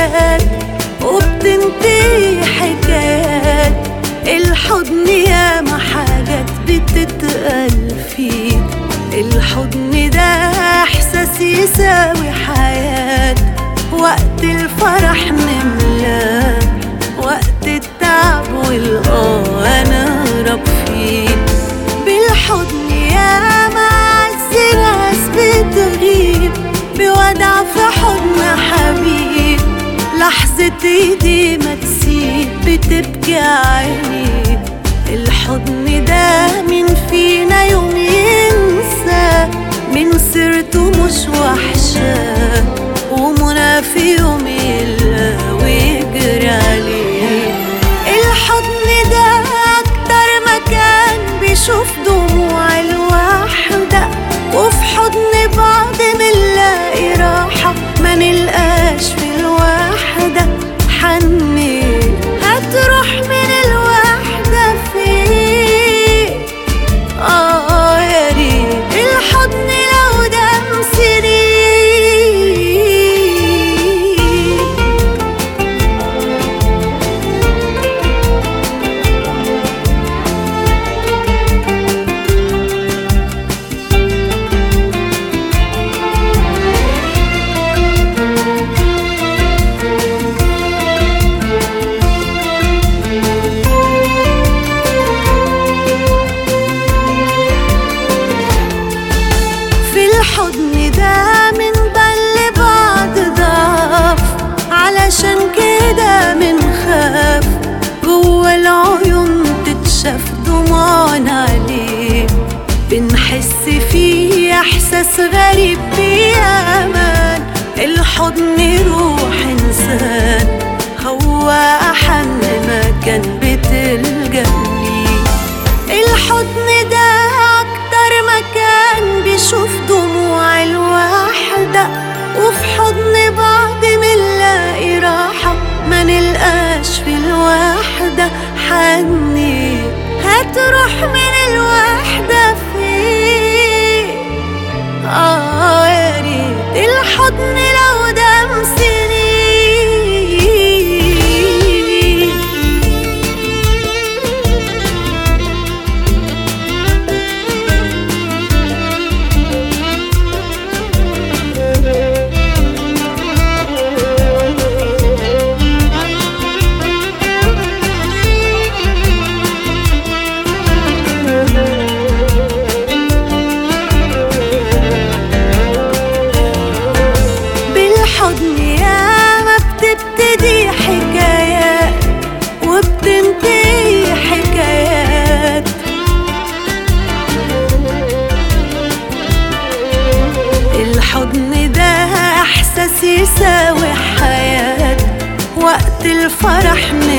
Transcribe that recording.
حكايات وبتنتهي حكايات الحضن ياما حاجات بتتقال فيه الحضن ده احساس يساوي حياة وقت الفرح نملاه وقت التعب والقاه نهرب فيه بالحضن ياما عز ناس بتغيب بودع في حضن حبيب لحظة ايدي ما تسيب بتبكي عيني الحضن ده مين فينا يوم ينسى من سيرته مش وحشة ومنى في يوم يلا ويجري عليه الحضن ده أكتر مكان بيشوف دموع الوحدة وفي حضن بعض منلاقي راحة ما نلقاش في الوحدة حني هتروح من الوحدة فين آه يا ريت الحضن لو دام سنين في الحضن ده من بل بعض ضعف علشان كده منخاف جوه العيون تتشاف دموعنا عليه بنحس فيه احساس غريب بأمان الحضن روح انسان هو احن مكان بتلجأ ليه الحضن ده أكتر مكان بيشوف دموع الوحدة وفي حضن بعض منلاقي راحة ما نلقاش في الوحدة حني هتروح من الوحدة فين آه يا ريت الحضن لو دام سنين بالحضن ياما بتبتدي حكايات وبتنتهي حكايات الحضن ده احساس يساوي حياة وقت الفرح